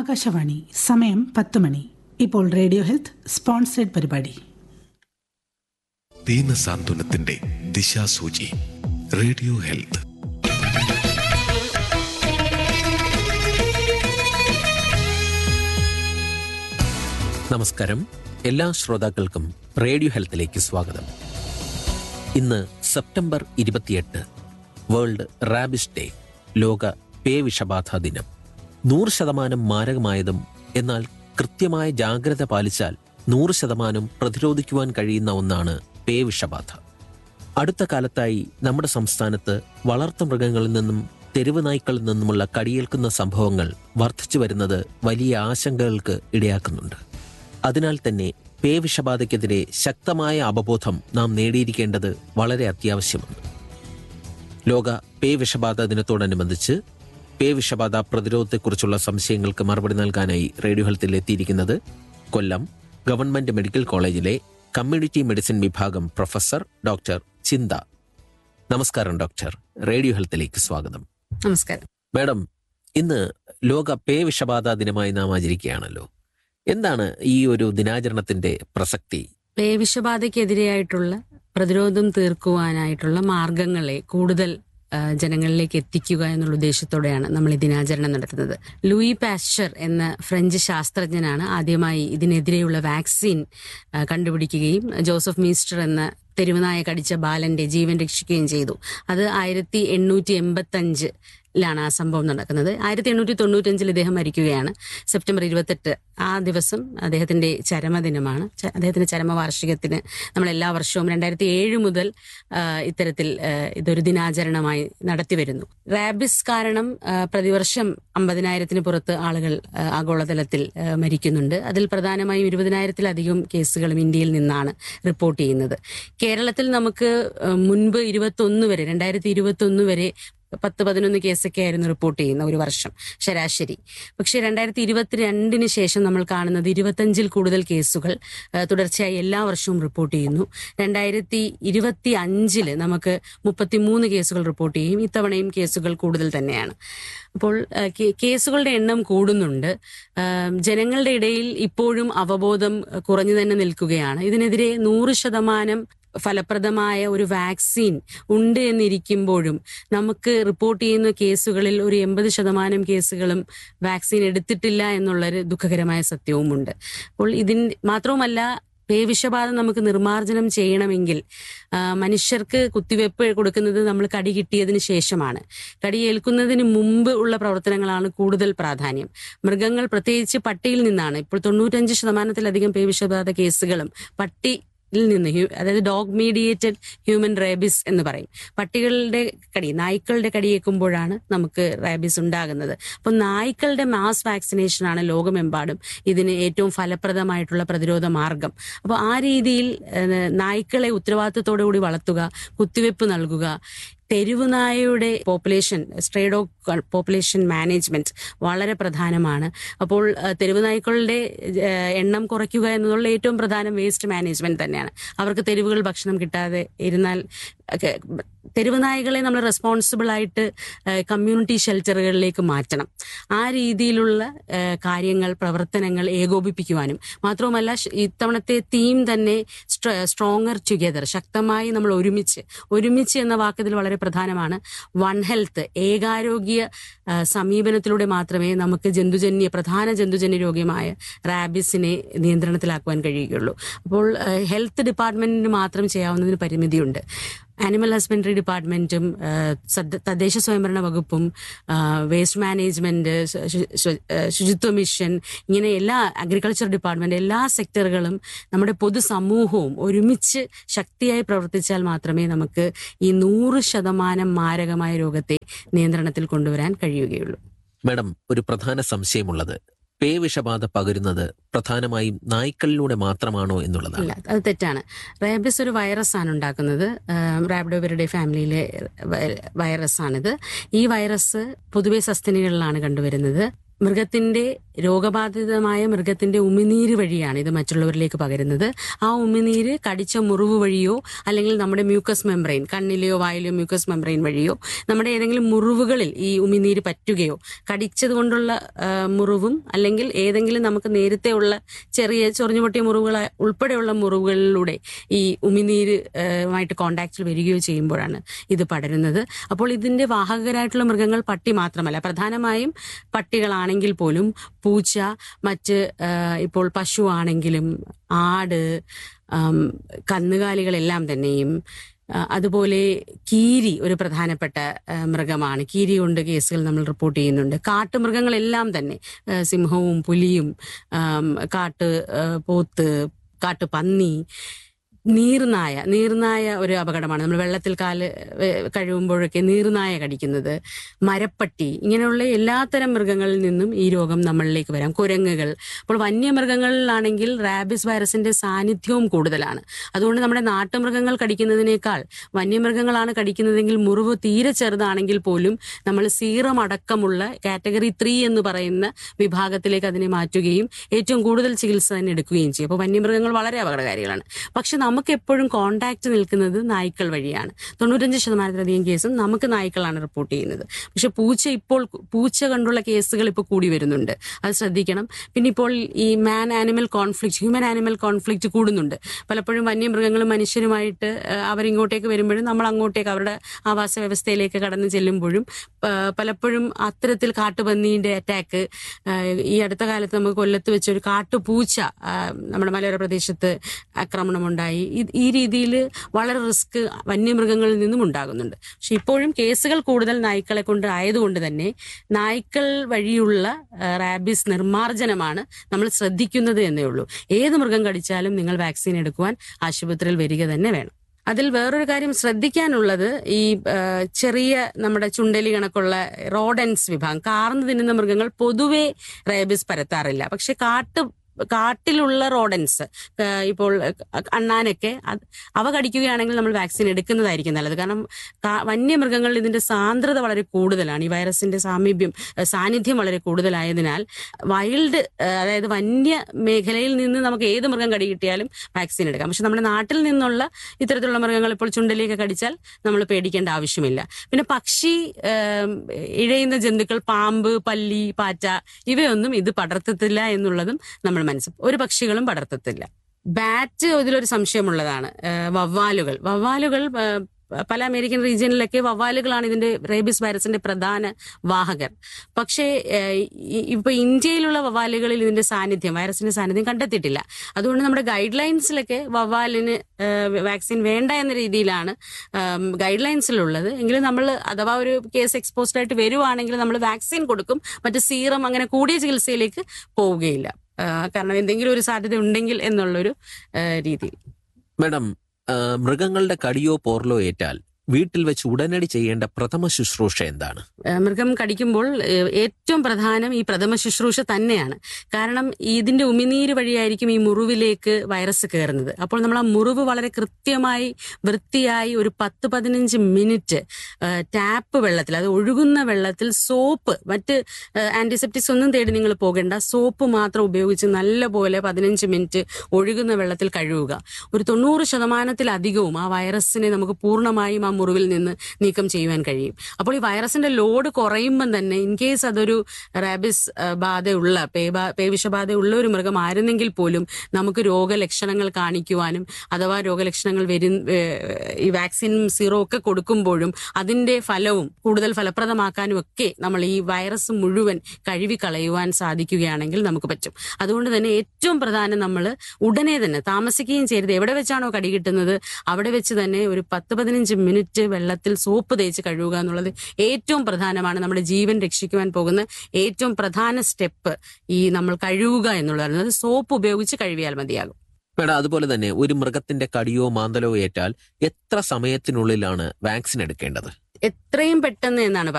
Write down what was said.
ആകാശവാണി സമയം പത്ത് മണി ഇപ്പോൾ റേഡിയോ ഹെൽത്ത് സ്പോൺസേഡ് പരിപാടി ദീനസാന്ത്വനത്തിന്റെ ദിശാസൂചി റേഡിയോ ഹെൽത്ത് നമസ്കാരം എല്ലാ ശ്രോതാക്കൾക്കും റേഡിയോ ഹെൽത്തിലേക്ക് സ്വാഗതം ഇന്ന് സെപ്റ്റംബർ ഇരുപത്തിയെട്ട് വേൾഡ് റാബിസ് ഡേ ലോക പേ വിഷബാധ ദിനം നൂറ് ശതമാനം മാരകമായതും എന്നാൽ കൃത്യമായ ജാഗ്രത പാലിച്ചാൽ നൂറ് ശതമാനം പ്രതിരോധിക്കുവാൻ കഴിയുന്ന ഒന്നാണ് പേ വിഷബാധ അടുത്ത കാലത്തായി നമ്മുടെ സംസ്ഥാനത്ത് വളർത്തുമൃഗങ്ങളിൽ നിന്നും തെരുവ് നായ്ക്കളിൽ നിന്നുമുള്ള കടിയേൽക്കുന്ന സംഭവങ്ങൾ വർദ്ധിച്ചു വരുന്നത് വലിയ ആശങ്കകൾക്ക് ഇടയാക്കുന്നുണ്ട് അതിനാൽ തന്നെ പേ വിഷബാധയ്ക്കെതിരെ ശക്തമായ അവബോധം നാം നേടിയിരിക്കേണ്ടത് വളരെ അത്യാവശ്യമാണ് ലോക പേ വിഷബാധ ദിനത്തോടനുബന്ധിച്ച് പേ വിഷബാധ പ്രതിരോധത്തെക്കുറിച്ചുള്ള സംശയങ്ങൾക്ക് മറുപടി നൽകാനായി റേഡിയോ ഹെൽത്തിൽ എത്തിയിരിക്കുന്നത് കൊല്ലം ഗവൺമെന്റ് മെഡിക്കൽ കോളേജിലെ കമ്മ്യൂണിറ്റി മെഡിസിൻ വിഭാഗം പ്രൊഫസർ ഡോക്ടർ ചിന്ത നമസ്കാരം ഡോക്ടർ റേഡിയോ ഹെൽത്തിലേക്ക് സ്വാഗതം നമസ്കാരം മാഡം ഇന്ന് ലോക പേ വിഷബാധ ദിനമായി നാം ആചരിക്കുകയാണല്ലോ എന്താണ് ഈ ഒരു ദിനാചരണത്തിന്റെ പ്രസക്തി പേവിഷബാധയ്ക്കെതിരെയായിട്ടുള്ള പ്രതിരോധം തീർക്കുവാനായിട്ടുള്ള മാർഗങ്ങളെ കൂടുതൽ ആ, ജനങ്ങളിലേക്ക് എത്തിക്കുക എന്നുള്ള ഉദ്ദേശത്തോടെയാണ് നമ്മൾ ഈ ദിനാചരണം നടത്തുന്നത് ലൂയി പാസ്ചർ എന്ന ഫ്രഞ്ച് ശാസ്ത്രജ്ഞനാണ് ആദ്യമായി ഇതിനെതിരെയുള്ള വാക്സിൻ ആ, കണ്ടുപിടിക്കുകയും ജോസഫ് മീസ്റ്റർ എന്ന തെരുവുനായ കടിച്ച ബാലന്റെ ജീവൻ രക്ഷിക്കുകയും ചെയ്തു അത് ആയിരത്തി എണ്ണൂറ്റി എൺപത്തി അഞ്ചിലാണ് ആ സംഭവം നടക്കുന്നത് ആയിരത്തി എണ്ണൂറ്റി തൊണ്ണൂറ്റഞ്ചിൽ ഇദ്ദേഹം മരിക്കുകയാണ് സെപ്റ്റംബർ ഇരുപത്തെട്ട് ആ ദിവസം അദ്ദേഹത്തിന്റെ ചരമദിനമാണ് ച- അദ്ദേഹത്തിന്റെ ചരമവാർഷികത്തിന് നമ്മൾ എല്ലാ വർഷവും രണ്ടായിരത്തി ഏഴ് മുതൽ ആ, ഇത്തരത്തിൽ ആ, ഇതൊരു ദിനാചരണമായി നടത്തിവരുന്നു റാബിസ് കാരണം ആ, പ്രതിവർഷം അമ്പതിനായിരത്തിന് പുറത്ത് ആളുകൾ ആ, ആഗോളതലത്തിൽ ആ, മരിക്കുന്നുണ്ട് അതിൽ പ്രധാനമായും ഇരുപതിനായിരത്തിലധികം കേസുകളും ഇന്ത്യയിൽ നിന്നാണ് റിപ്പോർട്ട് ചെയ്യുന്നത് കേരളത്തിൽ നമുക്ക് ആ, മുൻപ് ഇരുപത്തൊന്ന് വരെ രണ്ടായിരത്തി ഇരുപത്തൊന്ന് വരെ പത്ത് പതിനൊന്ന് കേസൊക്കെ ആയിരുന്നു റിപ്പോർട്ട് ചെയ്യുന്ന ഒരു വർഷം ശരാശരി പക്ഷേ രണ്ടായിരത്തി ഇരുപത്തിരണ്ടിന് ശേഷം നമ്മൾ കാണുന്നത് ഇരുപത്തഞ്ചിൽ കൂടുതൽ കേസുകൾ ആ, തുടർച്ചയായി എല്ലാ വർഷവും റിപ്പോർട്ട് ചെയ്യുന്നു രണ്ടായിരത്തി ഇരുപത്തി അഞ്ചില് നമുക്ക് മുപ്പത്തിമൂന്ന് കേസുകൾ റിപ്പോർട്ട് ചെയ്യും ഇത്തവണയും കേസുകൾ കൂടുതൽ തന്നെയാണ് അപ്പോൾ ആ, കേ- കേസുകളുടെ എണ്ണം കൂടുന്നുണ്ട് ആ, ജനങ്ങളുടെ ഇടയിൽ ഇപ്പോഴും അവബോധം കുറഞ്ഞു തന്നെ നിൽക്കുകയാണ് ഇതിനെതിരെ നൂറ് ശതമാനം ഫലപ്രദമായ ഒരു വാക്സിൻ ഉണ്ട് എന്നിരിക്കുമ്പോഴും നമുക്ക് റിപ്പോർട്ട് ചെയ്യുന്ന കേസുകളിൽ ഒരു എൺപത് ശതമാനം കേസുകളും വാക്സിൻ എടുത്തിട്ടില്ല എന്നുള്ളൊരു ദുഃഖകരമായ സത്യവുമുണ്ട് അപ്പോൾ ഇതിൻ മാത്രവുമല്ല പേവിഷബാധ നമുക്ക് നിർമ്മാർജ്ജനം ചെയ്യണമെങ്കിൽ ആ, മനുഷ്യർക്ക് കുത്തിവെപ്പ് കൊടുക്കുന്നത് നമ്മൾ കടി കിട്ടിയതിന് ശേഷമാണ് കടി ഏൽക്കുന്നതിന് മുമ്പ് ഉള്ള പ്രവർത്തനങ്ങളാണ് കൂടുതൽ പ്രാധാന്യം മൃഗങ്ങൾ പ്രത്യേകിച്ച് പട്ടിയിൽ നിന്നാണ് ഇപ്പോൾ തൊണ്ണൂറ്റഞ്ച് ശതമാനത്തിലധികം പേവിഷബാധ കേസുകളും പട്ടി ിൽ നിന്ന് ഹ്യൂ- അതായത് ഡോഗ് മീഡിയേറ്റഡ് ഹ്യൂമൻ റേബിസ് എന്ന് പറയും പട്ടികളുടെ കടി നായ്ക്കളുടെ കടിയേക്കുമ്പോഴാണ് നമുക്ക് റാബിസ് ഉണ്ടാകുന്നത് അപ്പോൾ നായ്ക്കളുടെ മാസ് വാക്സിനേഷൻ ആണ് ലോകമെമ്പാടും ഇതിന് ഏറ്റവും ഫലപ്രദമായിട്ടുള്ള പ്രതിരോധ മാർഗം അപ്പോൾ ആ രീതിയിൽ ഏഹ്, നായ്ക്കളെ ഉത്തരവാദിത്തത്തോടു കൂടി വളർത്തുക കുത്തിവെപ്പ് നൽകുക തെരുവുനായയുടെ പോപ്പുലേഷൻ സ്ട്രേഡോഗ് പോപ്പുലേഷൻ മാനേജ്മെന്റ് വളരെ പ്രധാനമാണ് അപ്പോൾ ഏഹ്, തെരുവുനായ്ക്കളുടെ ഏഹ്, എണ്ണം കുറയ്ക്കുക എന്നുള്ള ഏറ്റവും പ്രധാനം വേസ്റ്റ് മാനേജ്മെന്റ് തന്നെയാണ് അവർക്ക് തെരുവുകൾ ഭക്ഷണം കിട്ടാതെ ഇരുന്നാൽ ഒക്കെ തെരുവുനായകളെ നമ്മൾ റെസ്പോൺസിബിൾ ആയിട്ട് കമ്മ്യൂണിറ്റി ഷെൽട്ടറുകളിലേക്ക് മാറ്റണം ആ രീതിയിലുള്ള ഏഹ്, കാര്യങ്ങൾ പ്രവർത്തനങ്ങൾ ഏകോപിപ്പിക്കുവാനും മാത്രവുമല്ല ഷ്- ഇത്തവണത്തെ തീം തന്നെ സ്ട്രോങ്ങർ ടുഗെദർ ശക്തമായി നമ്മൾ ഒരുമിച്ച് ഒരുമിച്ച് എന്ന വാക്കതിൽ വളരെ പ്രധാനമാണ് വൺ ഹെൽത്ത് ഏകാരോഗ്യ ആ, സമീപനത്തിലൂടെ മാത്രമേ നമുക്ക് ജന്തുജന്യ പ്രധാന ജന്തുജന്യ രോഗമായ റാബിസിനെ നിയന്ത്രണത്തിലാക്കുവാൻ കഴിയുകയുള്ളൂ അപ്പോൾ ആ, ഹെൽത്ത് ഡിപ്പാർട്ട്മെന്റിന് മാത്രം ചെയ്യാവുന്നതിന് പരിമിതിയുണ്ട് ആനിമൽ ഹസ്ബൻഡറി ഡിപ്പാർട്ട്മെന്റും ആ, സദ്ദ- തദ്ദേശ സ്വയംഭരണ വകുപ്പും ആ, വേസ്റ്റ് മാനേജ്മെന്റ് ശു- ശു- ശു- ആ, ശുചിത്വ മിഷൻ ഇങ്ങനെ എല്ലാ അഗ്രികൾച്ചർ ഡിപ്പാർട്ട്മെന്റ് എല്ലാ സെക്ടറുകളും നമ്മുടെ പൊതുസമൂഹവും ഒരുമിച്ച് ശക്തിയായി പ്രവർത്തിച്ചാൽ മാത്രമേ നമുക്ക് ഈ നൂറ് ശതമാനം മാരകമായ രോഗത്തെ നിയന്ത്രണത്തിൽ കൊണ്ടുവരാൻ കഴിയുകയുള്ളൂ മാഡം ഒരു പ്രധാന സംശയമുള്ളത് പേ വിഷബാധ പകരുന്നത് പ്രധാനമായും നായ്ക്കളിലൂടെ മാത്രമാണോ എന്നുള്ളതാണ് അല്ല അത് തെറ്റാണ് റേബിസ് ഒരു വൈറസ് ആണ് ഉണ്ടാക്കുന്നത് റാബിഡോവരുടെ ഫാമിലിയിലെ വൈറസ് ആണിത് ഈ വൈറസ് പൊതുവെ സസ്തനികളിലാണ് കണ്ടുവരുന്നത് മൃഗത്തിന്റെ രോഗബാധിതമായ മൃഗത്തിന്റെ ഉമിനീര് വഴിയാണ് ഇത് മറ്റുള്ളവരിലേക്ക് പകരുന്നത് ആ ഉമിനീര് കടിച്ച മുറിവ് വഴിയോ അല്ലെങ്കിൽ നമ്മുടെ മ്യൂക്കസ് മെംബ്രെയിൻ കണ്ണിലെയോ വായിലെയോ മ്യൂക്കസ് മെംബ്രെയിൻ വഴിയോ നമ്മുടെ ഏതെങ്കിലും മുറിവുകളിൽ ഈ ഉമിനീര് പറ്റുകയോ കടിച്ചത് കൊണ്ടുള്ള ആ, മുറിവും അല്ലെങ്കിൽ ഏതെങ്കിലും നമുക്ക് നേരത്തെ ഉള്ള ചെറിയ ചൊറിഞ്ഞുപൊട്ടിയ മുറിവുകൾ ഉൾപ്പെടെയുള്ള മുറിവുകളിലൂടെ ഈ ഉമിനീര് ആ, മായിട്ട് കോണ്ടാക്റ്റിൽ വരികയോ ചെയ്യുമ്പോഴാണ് ഇത് പടരുന്നത് അപ്പോൾ ഇതിന്റെ വാഹകരായിട്ടുള്ള മൃഗങ്ങൾ പട്ടി മാത്രമല്ല പ്രധാനമായും പട്ടികളാണെങ്കിൽ പോലും പൂച്ച മറ്റ് ആ, ഇപ്പോൾ പശു ആണെങ്കിലും ആട് ആം, കന്നുകാലികളെല്ലാം തന്നെയും ആ, അതുപോലെ കീരി ഒരു പ്രധാനപ്പെട്ട ആ, മൃഗമാണ് കീരി കൊണ്ട് കേസുകൾ നമ്മൾ റിപ്പോർട്ട് ചെയ്യുന്നുണ്ട് കാട്ടുമൃഗങ്ങളെല്ലാം തന്നെ ആ, സിംഹവും പുലിയും ആം, കാട്ട് ആ, പോത്ത് കാട്ടുപന്നി നീർനായ നീർനായ ഒരു അപകടമാണ് നമ്മൾ വെള്ളത്തിൽ കാല് ഏഹ്, കഴുകുമ്പോഴൊക്കെ നീർനായ കടിക്കുന്നത് മരപ്പട്ടി ഇങ്ങനെയുള്ള എല്ലാത്തരം മൃഗങ്ങളിൽ നിന്നും ഈ രോഗം നമ്മളിലേക്ക് വരാം കുരങ്ങുകൾ അപ്പോൾ വന്യമൃഗങ്ങളിലാണെങ്കിൽ റാബിസ് വൈറസിന്റെ സാന്നിധ്യവും കൂടുതലാണ് അതുകൊണ്ട് നമ്മുടെ നാട്ടുമൃഗങ്ങൾ കടിക്കുന്നതിനേക്കാൾ വന്യമൃഗങ്ങളാണ് കടിക്കുന്നതെങ്കിൽ മുറിവ് തീരെ ചെറുതാണെങ്കിൽ പോലും നമ്മൾ സീറം അടക്കമുള്ള കാറ്റഗറി ത്രീ എന്ന് പറയുന്ന വിഭാഗത്തിലേക്ക് അതിനെ മാറ്റുകയും ഏറ്റവും കൂടുതൽ ചികിത്സ തന്നെ എടുക്കുകയും ചെയ്യും അപ്പോൾ വന്യമൃഗങ്ങൾ വളരെ അപകടകാരികളാണ് പക്ഷെ നമുക്ക് എപ്പോഴും കോണ്ടാക്ട് നിൽക്കുന്നത് നായ്ക്കൾ വഴിയാണ് തൊണ്ണൂറ്റഞ്ച് ശതമാനത്തിലധികം കേസും നമുക്ക് നായ്ക്കളാണ് റിപ്പോർട്ട് ചെയ്യുന്നത് പക്ഷെ പൂച്ച ഇപ്പോൾ പൂച്ച കണ്ടുള്ള കേസുകൾ ഇപ്പോൾ കൂടി വരുന്നുണ്ട് അത് ശ്രദ്ധിക്കണം പിന്നെ ഇപ്പോൾ ഈ man animal conflict human animal conflict കൂടുന്നുണ്ട് പലപ്പോഴും വന്യമൃഗങ്ങളും മനുഷ്യരുമായിട്ട് ആ, അവരിങ്ങോട്ടേക്ക് വരുമ്പോഴും നമ്മൾ അങ്ങോട്ടേക്ക് അവരുടെ ആവാസ വ്യവസ്ഥയിലേക്ക് കടന്നു ചെല്ലുമ്പോഴും ആ, പലപ്പോഴും അത്തരത്തിൽ കാട്ടുപന്നീന്റെ അറ്റാക്ക് ഈ അടുത്ത കാലത്ത് നമുക്ക് കൊല്ലത്ത് വെച്ച ഒരു കാട്ടുപൂച്ച ആ, നമ്മുടെ മലയോര പ്രദേശത്ത് ആക്രമണമുണ്ടായി ഈ- ഈ രീതിയിൽ വളരെ റിസ്ക് വന്യമൃഗങ്ങളിൽ നിന്നും ഉണ്ടാകുന്നുണ്ട് പക്ഷെ ഇപ്പോഴും കേസുകൾ കൂടുതൽ നായ്ക്കളെ കൊണ്ട് ആയതുകൊണ്ട് തന്നെ നായ്ക്കൾ വഴിയുള്ള ആ, റാബിസ് നിർമ്മാർജ്ജനമാണ് നമ്മൾ ശ്രദ്ധിക്കുന്നത് എന്നേ ഉള്ളൂ ഏത് മൃഗം കടിച്ചാലും നിങ്ങൾ വാക്സിൻ എടുക്കുവാൻ ആശുപത്രിയിൽ വരിക തന്നെ വേണം അതിൽ വേറൊരു കാര്യം ശ്രദ്ധിക്കാനുള്ളത് ഈ ആ, ചെറിയ നമ്മുടെ ചുണ്ടലി കണക്കുള്ള റോഡൻസ് വിഭാഗം കാർന്ന് തിന്നുന്ന മൃഗങ്ങൾ പൊതുവെ റേബിസ് പരത്താറില്ല പക്ഷെ കാട്ട് കാട്ടിലുള്ള റോഡൻസ് ഇപ്പോൾ അണ്ണാനൊക്കെ അത് അവ കടിക്കുകയാണെങ്കിൽ നമ്മൾ വാക്സിൻ എടുക്കുന്നതായിരിക്കും നല്ലത് കാരണം കാ- വന്യമൃഗങ്ങളിൽ ഇതിന്റെ സാന്ദ്രത വളരെ കൂടുതലാണ് ഈ വൈറസിന്റെ സാമീപ്യം ഏഹ് സാന്നിധ്യം വളരെ കൂടുതലായതിനാൽ വൈൽഡ് ഏഹ് അതായത് വന്യ മേഖലയിൽ നിന്ന് നമുക്ക് ഏത് മൃഗം കടി കിട്ടിയാലും വാക്സിൻ എടുക്കാം പക്ഷെ നമ്മുടെ നാട്ടിൽ നിന്നുള്ള ഇത്തരത്തിലുള്ള മൃഗങ്ങൾ ഇപ്പോൾ ചുണ്ടലിയൊക്കെ കടിച്ചാൽ നമ്മൾ പേടിക്കേണ്ട ആവശ്യമില്ല പിന്നെ പക്ഷി ഏഹ് ഇഴയുന്ന ജന്തുക്കൾ പാമ്പ് പല്ലി പാറ്റ ഇവയൊന്നും ഇത് പടർത്തത്തില്ല എന്നുള്ളതും നമ്മൾ മനസ്സിൽ ഒരു പക്ഷികളും പടർത്തത്തില്ല ബാറ്റ് ഇതിലൊരു സംശയമുള്ളതാണ് ഏഹ് വവ്വാലുകൾ വവ്വാലുകൾ ഏഹ് പല അമേരിക്കൻ റീജിയനിലൊക്കെ വവ്വാലുകളാണ് ഇതിന്റെ റേബിസ് വൈറസിന്റെ പ്രധാന വാഹകർ പക്ഷേ ഏഹ് ഈ- ഇപ്പൊ ഇന്ത്യയിലുള്ള വവ്വാലുകളിൽ ഇതിന്റെ സാന്നിധ്യം വൈറസിന്റെ സാന്നിധ്യം കണ്ടെത്തിയിട്ടില്ല അതുകൊണ്ട് നമ്മുടെ ഗൈഡ് ലൈൻസിലൊക്കെ വവ്വാലിന് ഏഹ് വാക്സിൻ വേണ്ട എന്ന രീതിയിലാണ് ഗൈഡ് ലൈൻസിലുള്ളത് എങ്കിലും നമ്മൾ അഥവാ ഒരു കേസ് എക്സ്പോസ്ഡ് ആയിട്ട് വരുവാണെങ്കിൽ നമ്മൾ വാക്സിൻ കൊടുക്കും മറ്റ് സീറം അങ്ങനെ കൂടിയ ചികിത്സയിലേക്ക് പോവുകയില്ല ആ, കാരണം എന്തെങ്കിലും ഒരു സാധ്യത ഉണ്ടെങ്കിൽ എന്നുള്ളൊരു ആ, രീതി മാഡം ആ, മൃഗങ്ങളുടെ കടിയോ പോർലോ ഏറ്റാൽ വീട്ടിൽ വെച്ച് ഉടനടി ചെയ്യേണ്ട പ്രഥമ ശുശ്രൂഷ എന്താണ് ആ, മൃഗം കടിക്കുമ്പോൾ ഏ, ഏറ്റവും പ്രധാനം ഈ പ്രഥമ ശുശ്രൂഷ തന്നെയാണ് കാരണം ഇതിന്റെ ഉമിനീര് വഴിയായിരിക്കും ഈ മുറിവിലേക്ക് വൈറസ് കയറുന്നത് അപ്പോൾ നമ്മൾ ആ മുറിവ് വളരെ കൃത്യമായി വൃത്തിയായി ഒരു പത്ത് പതിനഞ്ച് മിനിറ്റ് ടാപ്പ് വെള്ളത്തിൽ അത് ഒഴുകുന്ന വെള്ളത്തിൽ സോപ്പ് മറ്റ് ആന്റിസെപ്റ്റിക്സ് ഒന്നും തേടി നിങ്ങൾ പോകേണ്ട സോപ്പ് മാത്രം ഉപയോഗിച്ച് നല്ലപോലെ പതിനഞ്ച് മിനിറ്റ് ഒഴുകുന്ന വെള്ളത്തിൽ കഴുകുക ഒരു തൊണ്ണൂറ് ശതമാനത്തിലധികവും ആ വൈറസിനെ നമുക്ക് പൂർണ്ണമായും ആ മുറിവിൽ നിന്ന് നീക്കം ചെയ്യുവാൻ കഴിയും അപ്പോൾ ഈ വൈറസിന്റെ ലോഡ് കുറയുമ്പം തന്നെ ഇൻ കേസ് അതൊരു റാബിസ് ആ, ബാധയുള്ള പേബാ- പേവിഷബാധയുള്ള ഒരു മൃഗമായിരുന്നെങ്കിൽ പോലും നമുക്ക് രോഗലക്ഷണങ്ങൾ കാണിക്കുവാനും അഥവാ രോഗലക്ഷണങ്ങൾ വരും ഈ വാക്സിൻ സീറോ ഒക്കെ കൊടുക്കുമ്പോഴും അതിന്റെ ഫലവും കൂടുതൽ ഫലപ്രദമാക്കാനും ഒക്കെ നമ്മൾ ഈ വൈറസ് മുഴുവൻ കഴുകി കളയുവാൻ സാധിക്കുകയാണെങ്കിൽ നമുക്ക് പറ്റും അതുകൊണ്ട് തന്നെ ഏറ്റവും പ്രധാനം നമ്മൾ ഉടനെ തന്നെ താമസിക്കുകയും ചെയ്യരുത് എവിടെ വെച്ചാണോ കടി കിട്ടുന്നത് അവിടെ വെച്ച് തന്നെ ഒരു പത്ത് പതിനഞ്ച് മിനിറ്റ് വെള്ളത്തിൽ സോപ്പ് തേച്ച് കഴുകുക എന്നുള്ളത് ഏറ്റവും പ്രധാനമാണ് നമ്മുടെ ജീവൻ രക്ഷിക്കുവാൻ പോകുന്ന ഏറ്റവും പ്രധാന സ്റ്റെപ്പ് ഈ നമ്മൾ കഴുകുക എന്നുള്ളതാണ് അത് സോപ്പ് ഉപയോഗിച്ച് കഴുകിയാൽ മതിയാകും മാഡം അതുപോലെ തന്നെ ഒരു മൃഗത്തിന്റെ കടിയോ മാന്തലോ ഏറ്റാൽ എത്ര സമയത്തിനുള്ളിലാണ് വാക്സിൻ എടുക്കേണ്ടത് എത്രയും പെട്ടെന്ന് എന്നാണ്